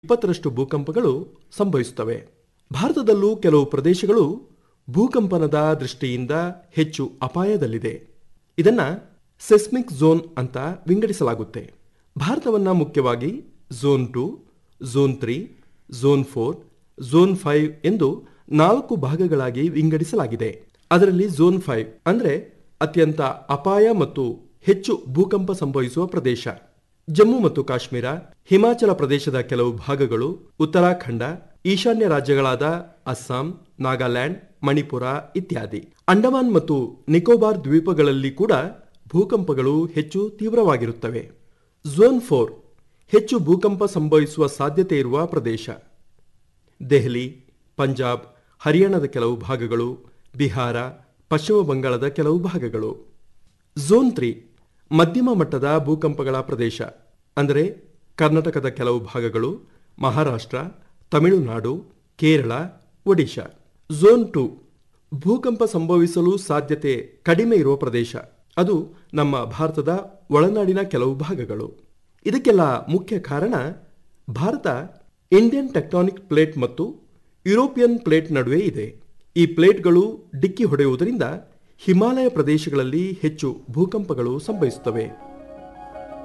ಇಪ್ಪತ್ತರಷ್ಟು ಭೂಕಂಪಗಳು ಸಂಭವಿಸುತ್ತವೆ ಭಾರತದಲ್ಲೂ ಕೆಲವು ಪ್ರದೇಶಗಳು ಭೂಕಂಪನದ ದೃಷ್ಟಿಯಿಂದ ಹೆಚ್ಚು ಅಪಾಯದಲ್ಲಿದೆ ಇದನ್ನ ಸೆಸ್ಮಿಕ್ ಝೋನ್ ಅಂತ ವಿಂಗಡಿಸಲಾಗುತ್ತೆ ಭಾರತವನ್ನ ಮುಖ್ಯವಾಗಿ zone two zone three zone four zone five ಎಂದು ನಾಲ್ಕು ಭಾಗಗಳಾಗಿ ವಿಂಗಡಿಸಲಾಗಿದೆ ಅದರಲ್ಲಿ ಝೋನ್ ಫೈವ್ ಅಂದ್ರೆ ಅತ್ಯಂತ ಅಪಾಯ ಮತ್ತು ಹೆಚ್ಚು ಭೂಕಂಪ ಸಂಭವಿಸುವ ಪ್ರದೇಶ ಜಮ್ಮು ಮತ್ತು ಕಾಶ್ಮೀರ ಹಿಮಾಚಲ ಪ್ರದೇಶದ ಕೆಲವು ಭಾಗಗಳು ಉತ್ತರಾಖಂಡ ಈಶಾನ್ಯ ರಾಜ್ಯಗಳಾದ ಅಸ್ಸಾಂ ನಾಗಾಲ್ಯಾಂಡ್ ಮಣಿಪುರ ಇತ್ಯಾದಿ ಅಂಡಮಾನ್ ಮತ್ತು ನಿಕೋಬಾರ್ ದ್ವೀಪಗಳಲ್ಲಿ ಕೂಡ ಭೂಕಂಪಗಳು ಹೆಚ್ಚು ತೀವ್ರವಾಗಿರುತ್ತವೆ ಝೋನ್ ಫೋರ್ ಹೆಚ್ಚು ಭೂಕಂಪ ಸಂಭವಿಸುವ ಸಾಧ್ಯತೆ ಇರುವ ಪ್ರದೇಶ ದೆಹಲಿ ಪಂಜಾಬ್ ಹರಿಯಾಣದ ಕೆಲವು ಭಾಗಗಳು ಬಿಹಾರ ಪಶ್ಚಿಮ ಬಂಗಾಳದ ಕೆಲವು ಭಾಗಗಳು ಝೋನ್ ತ್ರೀ ಮಧ್ಯಮ ಮಟ್ಟದ ಭೂಕಂಪಗಳ ಪ್ರದೇಶ ಅಂದರೆ ಕರ್ನಾಟಕದ ಕೆಲವು ಭಾಗಗಳು ಮಹಾರಾಷ್ಟ್ರ ತಮಿಳುನಾಡು ಕೇರಳ ಒಡಿಶಾ ಝೋನ್ ಟು ಭೂಕಂಪ ಸಂಭವಿಸಲು ಸಾಧ್ಯತೆ ಕಡಿಮೆ ಇರುವ ಪ್ರದೇಶ ಅದು ನಮ್ಮ ಭಾರತದ ಒಳನಾಡಿನ ಕೆಲವು ಭಾಗಗಳು ಇದಕ್ಕೆಲ್ಲ ಮುಖ್ಯ ಕಾರಣ ಭಾರತ ಇಂಡಿಯನ್ ಟೆಕ್ಟಾನಿಕ್ ಪ್ಲೇಟ್ ಮತ್ತು ಯುರೋಪಿಯನ್ ಪ್ಲೇಟ್ ನಡುವೆ ಇದೆ ಈ ಪ್ಲೇಟ್ಗಳು ಡಿಕ್ಕಿ ಹೊಡೆಯುವುದರಿಂದ ಹಿಮಾಲಯ ಪ್ರದೇಶಗಳಲ್ಲಿ ಹೆಚ್ಚು ಭೂಕಂಪಗಳು ಸಂಭವಿಸುತ್ತವೆ